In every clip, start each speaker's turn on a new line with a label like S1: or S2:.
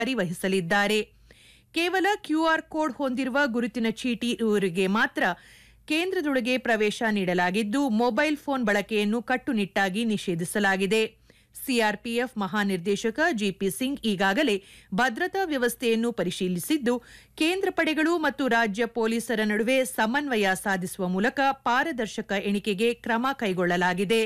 S1: ವಹಿಸಲಿದ್ದಾರೆ ಕೇವಲ QR code ಹೊಂದಿರುವ ಗುರುತಿನ ಚೀಟಿ ಇರುವವರಿಗೆ ಮಾತ್ರ ಕೇಂದ್ರದೊಳಗೆ ಪ್ರವೇಶ ನೀಡಲಾಗಿದ್ದು ಮೊಬೈಲ್ ಫೋನ್ ಬಳಕೆಯನ್ನು ಕಟ್ಟುನಿಟ್ಟಾಗಿ ನಿಷೇಧಿಸಲಾಗಿದೆ ಸಿಆರ್ಪಿಎಫ್ ಮಹಾನಿರ್ದೇಶಕ ಜಿಪಿ ಸಿಂಗ್ ಈಗಾಗಲೇ ಭದ್ರತಾ ವ್ಯವಸ್ಥೆಯನ್ನು ಪರಿಶೀಲಿಸಿದ್ದು ಕೇಂದ್ರ ಪಡೆಗಳು ಮತ್ತು ರಾಜ್ಯ ಪೊಲೀಸರ ನಡುವೆ ಸಮನ್ವಯ ಸಾಧಿಸುವ ಮೂಲಕ ಪಾರದರ್ಶಕ ಎಣಿಕೆಗೆ ಕ್ರಮ ಕೈಗೊಳ್ಳಲಾಗಿದೆ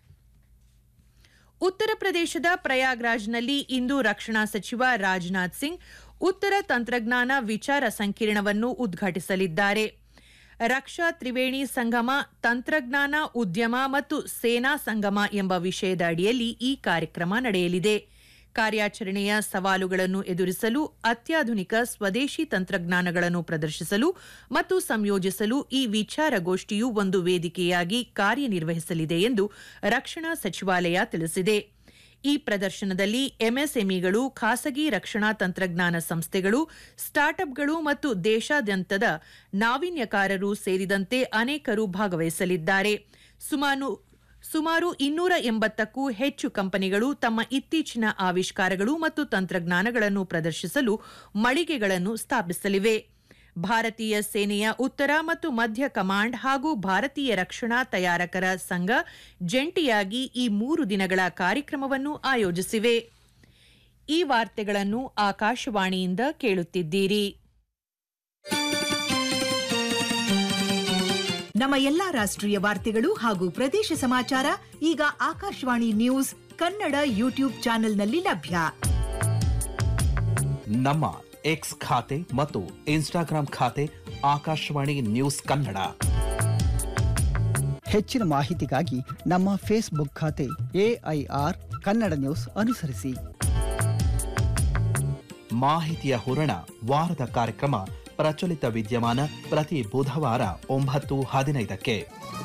S1: ಉತ್ತರ ಪ್ರದೇಶದ ಪ್ರಯಾಗ್ರಾಜ್ನಲ್ಲಿ ಇಂದು ರಕ್ಷಣಾ ಸಚಿವ ರಾಜನಾಥ್ ಸಿಂಗ್ ಉತ್ತರ ತಂತ್ರಜ್ಞಾನ ವಿಚಾರ ಸಂಕಿರಣವನ್ನು ಉದ್ಘಾಟಿಸಲಿದ್ದಾರೆ ರಕ್ಷಾ ತ್ರಿವೇಣಿ ಸಂಗಮ ತಂತ್ರಜ್ಞಾನ ಉದ್ಯಮ ಮತ್ತು ಸೇನಾ ಸಂಗಮ ಎಂಬ ವಿಷಯದ ಅಡಿಯಲ್ಲಿ ಈ ಕಾರ್ಯಕ್ರಮ ನಡೆಯಲಿದೆ ಕಾರ್ಯಾಚರಣೆಯ ಸವಾಲುಗಳನ್ನು ಎದುರಿಸಲು ಅತ್ಯಾಧುನಿಕ ಸ್ವದೇಶಿ ತಂತ್ರಜ್ಞಾನಗಳನ್ನು ಪ್ರದರ್ಶಿಸಲು ಮತ್ತು ಸಂಯೋಜಿಸಲು ಈ ವಿಚಾರಗೋಷ್ಠಿಯು ಒಂದು ವೇದಿಕೆಯಾಗಿ ಕಾರ್ಯನಿರ್ವಹಿಸಲಿದೆ ಎಂದು ರಕ್ಷಣಾ ಸಚಿವಾಲಯ ತಿಳಿಸಿದೆ ಈ ಪ್ರದರ್ಶನದಲ್ಲಿ ಎಂಎಸ್ಎಂಇಗಳು ಖಾಸಗಿ ರಕ್ಷಣಾ ತಂತ್ರಜ್ಞಾನ ಸಂಸ್ಥೆಗಳು ಸ್ಟಾರ್ಟ್ಅಪ್ಗಳು ಮತ್ತು ದೇಶಾದ್ಯಂತದ ನಾವೀನ್ಯಕಾರರು ಸೇರಿದಂತೆ ಅನೇಕರು ಭಾಗವಹಿಸಲಿದ್ದಾರೆ ಸುಮಾರು ಸುಮಾರು ಇನ್ನೂರ ಎಂಬತ್ತಕ್ಕೂ ಹೆಚ್ಚು ಕಂಪನಿಗಳು ತಮ್ಮ ಇತ್ತೀಚಿನ ಆವಿಷ್ಕಾರಗಳು ಮತ್ತು ತಂತ್ರಜ್ಞಾನಗಳನ್ನು ಪ್ರದರ್ಶಿಸಲು ಮಳಿಗೆಗಳನ್ನು ಸ್ಥಾಪಿಸಲಿವೆ ಭಾರತೀಯ ಸೇನೆಯ ಉತ್ತರ ಮತ್ತು ಮಧ್ಯ ಕಮಾಂಡ್ ಹಾಗೂ ಭಾರತೀಯ ರಕ್ಷಣಾ ತಯಾರಕರ ಸಂಘ ಜಂಟಿಯಾಗಿ ಈ ಮೂರು ದಿನಗಳ ಕಾರ್ಯಕ್ರಮವನ್ನು ಆಯೋಜಿಸಿವೆ ಈ ವಾರ್ತೆಗಳನ್ನು ಆಕಾಶವಾಣಿಯಿಂದ ಕೇಳುತ್ತಿದ್ದೀರಿ
S2: ನಮ್ಮ ಎಲ್ಲಾ ರಾಷ್ಟ್ರೀಯ ವಾರ್ತೆಗಳು ಹಾಗೂ ಪ್ರದೇಶ ಸಮಾಚಾರ ಈಗ ಆಕಾಶವಾಣಿ ನ್ಯೂಸ್ ಕನ್ನಡ ಯೂಟ್ಯೂಬ್ ಚಾನೆಲ್ನಲ್ಲಿ ಲಭ್ಯ
S3: ನಮ್ಮ ಎಕ್ಸ್ ಖಾತೆ ಮತ್ತು ಇನ್ಸ್ಟಾಗ್ರಾಂ ಖಾತೆ ಆಕಾಶವಾಣಿ ನ್ಯೂಸ್ ಕನ್ನಡ
S4: ಹೆಚ್ಚಿನ ಮಾಹಿತಿಗಾಗಿ ನಮ್ಮ ಫೇಸ್ಬುಕ್ ಖಾತೆ ಎಐಆರ್ ಕನ್ನಡ ನ್ಯೂಸ್ ಅನುಸರಿಸಿ
S3: ಮಾಹಿತಿಯ ಹೂರಣ ವಾರದ ಕಾರ್ಯಕ್ರಮ ಪ್ರಚಲಿತ ವಿದ್ಯಮಾನ ಪ್ರತಿ ಬುಧವಾರ ಒಂಬತ್ತು ಹದಿನೈದಕ್ಕೆ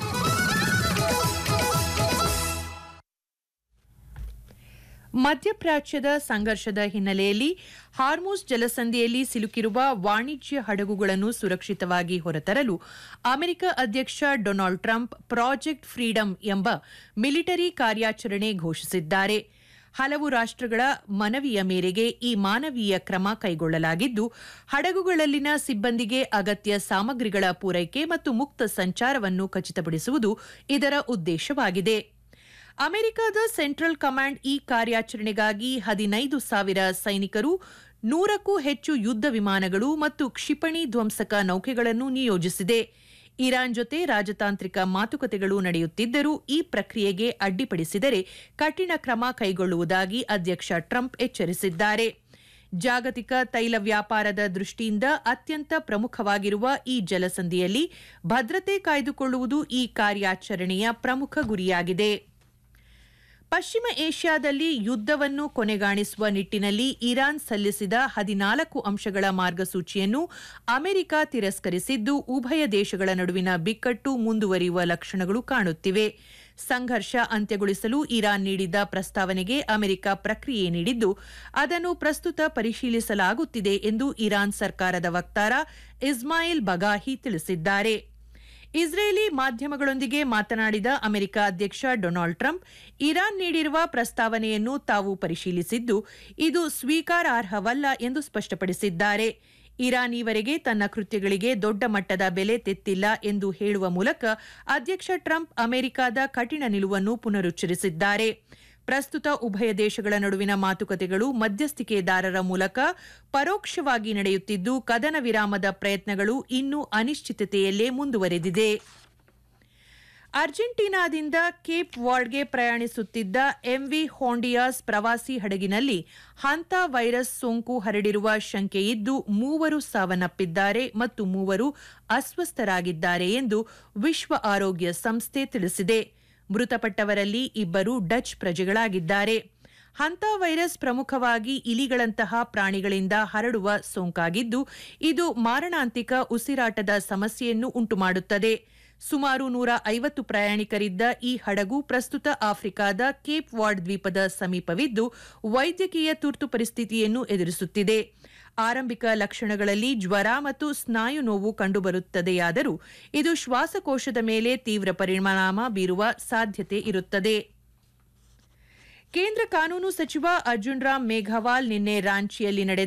S1: ಮಧ್ಯಪ್ರಾಚ್ಯದ ಸಂಘರ್ಷದ ಹಿನ್ನೆಲೆಯಲ್ಲಿ ಹಾರ್ಮುಸ್ ಜಲಸಂಧಿಯಲ್ಲಿ ಸಿಲುಕಿರುವ ವಾಣಿಜ್ಯ ಹಡಗುಗಳನ್ನು ಸುರಕ್ಷಿತವಾಗಿ ಹೊರತರಲು ಅಮೆರಿಕ ಅಧ್ಯಕ್ಷ ಡೊನಾಲ್ಡ್ ಟ್ರಂಪ್ ಪ್ರಾಜೆಕ್ಟ್ ಫ್ರೀಡಂ ಎಂಬ ಮಿಲಿಟರಿ ಕಾರ್ಯಾಚರಣೆ ಘೋಷಿಸಿದ್ದಾರೆ ಹಲವು ರಾಷ್ಟ್ರಗಳ ಮನವಿಯ ಮೇರೆಗೆ ಈ ಮಾನವೀಯ ಕ್ರಮ ಕೈಗೊಳ್ಳಲಾಗಿದ್ದು ಹಡಗುಗಳಲ್ಲಿನ ಸಿಬ್ಬಂದಿಗೆ ಅಗತ್ಯ ಸಾಮಗ್ರಿಗಳ ಪೂರೈಕೆ ಮತ್ತು ಮುಕ್ತ ಸಂಚಾರವನ್ನು ಖಚಿತಪಡಿಸುವುದು ಇದರ ಉದ್ದೇಶವಾಗಿದೆ ಅಮೆರಿಕದ ಸೆಂಟ್ರಲ್ ಕಮಾಂಡ್ ಈ ಕಾರ್ಯಾಚರಣೆಗಾಗಿ ಹದಿನೈದು ಸಾವಿರ ಸೈನಿಕರು ನೂರಕ್ಕೂ ಹೆಚ್ಚು ಯುದ್ಧ ವಿಮಾನಗಳು ಮತ್ತು ಕ್ಷಿಪಣಿ ಧ್ವಂಸಕ ನೌಕೆಗಳನ್ನು ನಿಯೋಜಿಸಿದೆ ಇರಾನ್ ಜೊತೆ ರಾಜತಾಂತ್ರಿಕ ಮಾತುಕತೆಗಳು ನಡೆಯುತ್ತಿದ್ದರೂ ಈ ಪ್ರಕ್ರಿಯೆಗೆ ಅಡ್ಡಿಪಡಿಸಿದರೆ ಕಠಿಣ ಕ್ರಮ ಕೈಗೊಳ್ಳುವುದಾಗಿ ಅಧ್ಯಕ್ಷ ಟ್ರಂಪ್ ಎಚ್ಚರಿಸಿದ್ದಾರೆ ಜಾಗತಿಕ ತೈಲ ವ್ಯಾಪಾರದ ದೃಷ್ಟಿಯಿಂದ ಅತ್ಯಂತ ಪ್ರಮುಖವಾಗಿರುವ ಈ ಜಲಸಂಧಿಯಲ್ಲಿ ಭದ್ರತೆ ಕಾಯ್ದುಕೊಳ್ಳುವುದು ಈ ಕಾರ್ಯಾಚರಣೆಯ ಪ್ರಮುಖ ಗುರಿಯಾಗಿದೆ ಪಶ್ಚಿಮ ಏಷ್ಯಾದಲ್ಲಿ ಯುದ್ಧವನ್ನು ಕೊನೆಗಾಣಿಸುವ ನಿಟ್ಟಿನಲ್ಲಿ ಇರಾನ್ ಸಲ್ಲಿಸಿದ ಹದಿನಾಲ್ಕು ಅಂಶಗಳ ಮಾರ್ಗಸೂಚಿಯನ್ನು ಅಮೆರಿಕ ತಿರಸ್ಕರಿಸಿದ್ದು ಉಭಯ ದೇಶಗಳ ನಡುವಿನ ಬಿಕ್ಕಟ್ಟು ಮುಂದುವರಿಯುವ ಲಕ್ಷಣಗಳು ಕಾಣುತ್ತಿವೆ ಸಂಘರ್ಷ ಅಂತ್ಯಗೊಳಿಸಲು ಇರಾನ್ ನೀಡಿದ್ದ ಪ್ರಸ್ತಾವನೆಗೆ ಅಮೆರಿಕ ಪ್ರಕ್ರಿಯೆ ನೀಡಿದ್ದು ಅದನ್ನು ಪ್ರಸ್ತುತ ಪರಿಶೀಲಿಸಲಾಗುತ್ತಿದೆ ಎಂದು ಇರಾನ್ ಸರ್ಕಾರದ ವಕ್ತಾರ ಇಸ್ಮಾಯಿಲ್ ಬಗಾಹಿ ತಿಳಿಸಿದ್ದಾರೆ ಇಸ್ರೇಲಿ ಮಾಧ್ಯಮಗಳೊಂದಿಗೆ ಮಾತನಾಡಿದ ಅಮೆರಿಕ ಅಧ್ಯಕ್ಷ ಡೊನಾಲ್ಡ್ ಟ್ರಂಪ್ ಇರಾನ್ ನೀಡಿರುವ ಪ್ರಸ್ತಾವನೆಯನ್ನು ತಾವು ಪರಿಶೀಲಿಸಿದ್ದು ಇದು ಸ್ವೀಕಾರಾರ್ಹವಲ್ಲ ಎಂದು ಸ್ಪಷ್ಟಪಡಿಸಿದ್ದಾರೆ ಇರಾನ್ ಈವರೆಗೆ ತನ್ನ ಕೃತ್ಯಗಳಿಗೆ ದೊಡ್ಡ ಮಟ್ಟದ ಬೆಲೆ ತೆತ್ತಿಲ್ಲ ಎಂದು ಹೇಳುವ ಮೂಲಕ ಅಧ್ಯಕ್ಷ ಟ್ರಂಪ್ ಅಮೆರಿಕದ ಕಠಿಣ ನಿಲುವನ್ನು ಪುನರುಚ್ಚರಿಸಿದ್ದಾರೆ ಪ್ರಸ್ತುತ ಉಭಯ ದೇಶಗಳ ನಡುವಿನ ಮಾತುಕತೆಗಳು ಮಧ್ಯಸ್ಥಿಕೆದಾರರ ಮೂಲಕ ಪರೋಕ್ಷವಾಗಿ ನಡೆಯುತ್ತಿದ್ದು ಕದನ ವಿರಾಮದ ಪ್ರಯತ್ನಗಳು ಇನ್ನೂ ಅನಿಶ್ಚಿತತೆಯಲ್ಲೇ ಮುಂದುವರೆದಿದೆ ಅರ್ಜೆಂಟೀನಾದಿಂದ ಕೇಪ್ ವಾರ್ಡ್ಗೆ ಪ್ರಯಾಣಿಸುತ್ತಿದ್ದ ಎಂವಿ ಹೋಂಡಿಯಾಸ್ ಪ್ರವಾಸಿ ಹಡಗಿನಲ್ಲಿ ಹಂತಾ ವೈರಸ್ ಸೋಂಕು ಹರಡಿರುವ ಶಂಕೆಯಿದ್ದು ಮೂವರು ಸಾವನ್ನಪ್ಪಿದ್ದಾರೆ ಮತ್ತು ಮೂವರು ಅಸ್ವಸ್ಥರಾಗಿದ್ದಾರೆ ಎಂದು ವಿಶ್ವ ಆರೋಗ್ಯ ಸಂಸ್ಥೆ ತಿಳಿಸಿದೆ ಮೃತಪಟ್ಟವರಲ್ಲಿ ಇಬ್ಬರು ಡಚ್ ಪ್ರಜೆಗಳಾಗಿದ್ದಾರೆ ಹಂತಾ ವೈರಸ್ ಪ್ರಮುಖವಾಗಿ ಇಲಿಗಳಂತಹ ಪ್ರಾಣಿಗಳಿಂದ ಹರಡುವ ಸೋಂಕಾಗಿದ್ದು ಇದು ಮಾರಣಾಂತಿಕ ಉಸಿರಾಟದ ಸಮಸ್ಯೆಯನ್ನು ಉಂಟುಮಾಡುತ್ತದೆ ಸುಮಾರು ನೂರ ಐವತ್ತು ಪ್ರಯಾಣಿಕರಿದ್ದ ಈ ಹಡಗು ಪ್ರಸ್ತುತ ಆಫ್ರಿಕಾದ ಕೇಪ್ ವಾರ್ಡ್ ದ್ವೀಪದ ಸಮೀಪವಿದ್ದು ವೈದ್ಯಕೀಯ ತುರ್ತು ಪರಿಸ್ಥಿತಿಯನ್ನು ಎದುರಿಸುತ್ತಿದೆ ಆರಂಭಿಕ ಲಕ್ಷಣಗಳಲ್ಲಿ ಜ್ವರ ಮತ್ತು ಸ್ನಾಯು ನೋವು ಕಂಡುಬರುತ್ತದೆಯಾದರೂ ಇದು ಶ್ವಾಸಕೋಶದ ಮೇಲೆ ತೀವ್ರ ಪರಿಣಾಮ ಬೀರುವ ಸಾಧ್ಯತೆ ಇರುತ್ತದೆ ಕೇಂದ್ರ ಕಾನೂನು ಸಚಿವ ಅರ್ಜುನ್ ರಾಮ್ ಮೇಘವಾಲ್ ನಿನ್ನೆ ರಾಂಚಿಯಲ್ಲಿ ನಡೆದ